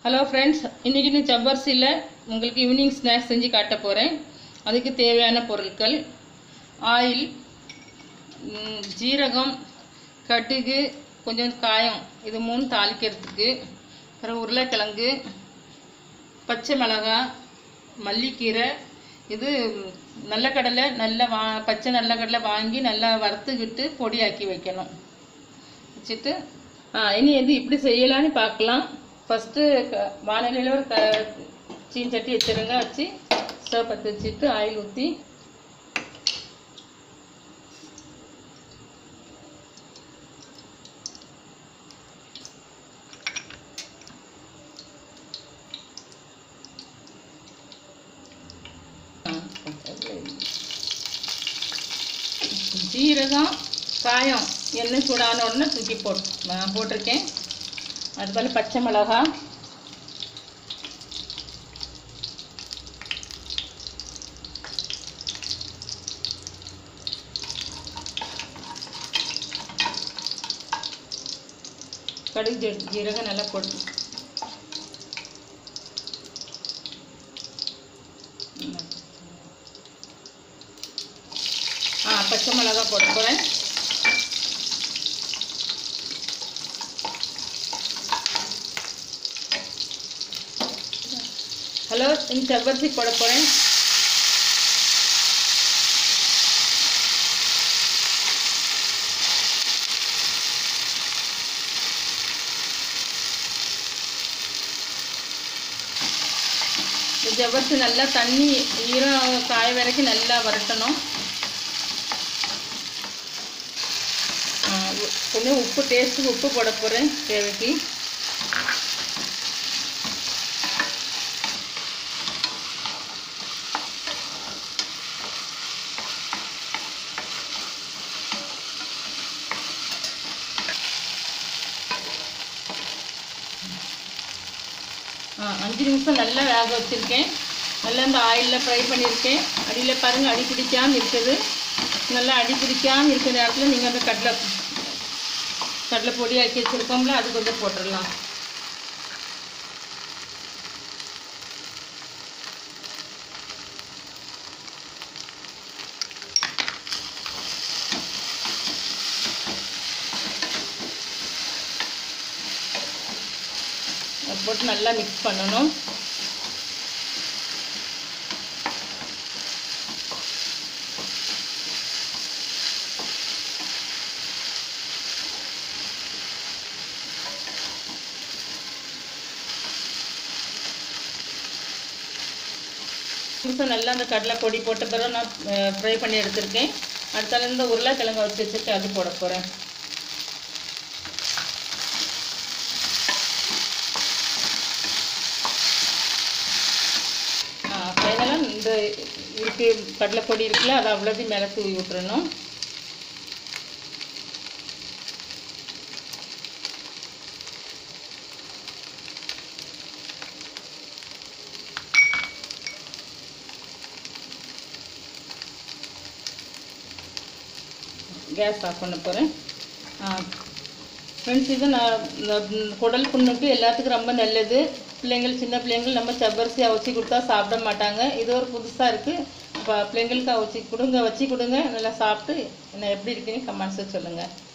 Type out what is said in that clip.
hello friends இன்றைக்கி நான் ஜவ்வரிசியில் உங்களுக்கு ஈவினிங் ஸ்நாக்ஸ் செஞ்சு காட்ட போகிறேன் அதுக்கு தேவையான பொருட்கள் ஆயில் ம், ஜீரகம் கடுகு கொஞ்சம் காயம் இது மூணு தாளிக்கிறதுக்கு அப்புறம் உருளைக்கிழங்கு பச்சை மிளகாய் மல்லிக்கீரை இது நல்ல கடலை நல்ல வா பச்சை நல்ல கடலை வாங்கி நல்லா வறுத்துக்கிட்டு பொடியாக்கி வைக்கணும் வச்சுட்டு ஆ இனி எது இப்படி செய்யலான்னு பார்க்கலாம் ஃபஸ்ட்டு வானிலையில் ஒரு க சீன் சட்டி வச்சுருங்க வச்சு ஸ்டவ் பற்ற வச்சுட்டு ஆயில் ஊற்றி ஜீரகம் காயம் எண்ணெய் சூடான உடனே தூக்கி போட்டு நான் போட்டிருக்கேன் அது போல் பச்சை மிளகாய் கடுகு ஜீ- ஜீரகம் நல்லா போட்டு ஆ பச்சை மிளகாய் போட போகிறேன் ஹலோ இந்த செவ்வரிசி போட போகிறேன் இந்த ஜவ்வரிசி நல்லா தண்ணி ஈரம் காய வரைக்கும் நல்லா வரட்டணும் ஆ, உ- கொஞ்சம் உப்பு டேஸ்ட்டுக்கு உப்பு போட போகிறேன் தேவைக்கு ஆ அஞ்சு நிமிஷம் நல்லா வேக வச்சுருக்கேன் நல்லா இந்த ஆயிலில் ஃப்ரை பண்ணியிருக்கேன் அடியில் பாருங்கள் அடி பிடிக்காமல் இருக்குது நல்லா அடி பிடிக்காமல் இருக்கிற நேரத்தில் நீங்கள் அந்த கடலை கடலை பொடி ஆக்கி வச்சுருக்கோம்ல அது கொஞ்சம் போட்டுடலாம் அது போட்டு நல்லா மிக்ஸ் பண்ணணும் நிமிஷம் நல்லா அந்த கடலை பொடி போட்ட பிறகு நான் ஃப்ரை பண்ணி எடுத்திருக்கேன் அடுத்தால இந்த உருளைக்கிழங்கு வச்சு வச்சுட்டு அது போட போகிறேன் ஃபைனலாக இந்த இருக்கு கடலை பொடி இருக்குல்ல அதை அவ்வளோத்தையும் மேலே தூவி விட்டுறணும் கேஸ் ஆஃப் பண்ண போகிறேன் ஃப்ரெண்ட்ஸ் இது நான் இந்த குடல் புண்ணுக்கு எல்லாத்துக்கும் ரொம்ப நல்லது பிள்ளைங்கள் சின்ன பிள்ளைங்கள் நம்ம செவ்வரிசி அவிச்சி கொடுத்தா சாப்பிட மாட்டாங்க இது ஒரு புதுசாக இருக்குது இப்போ பிள்ளைங்களுக்கு அவிச்சி கொடுங்க வச்சு கொடுங்க நல்லா சாப்பிட்டு என்ன எப்படி இருக்குன்னு கமெண்ட்ஸில் சொல்லுங்கள்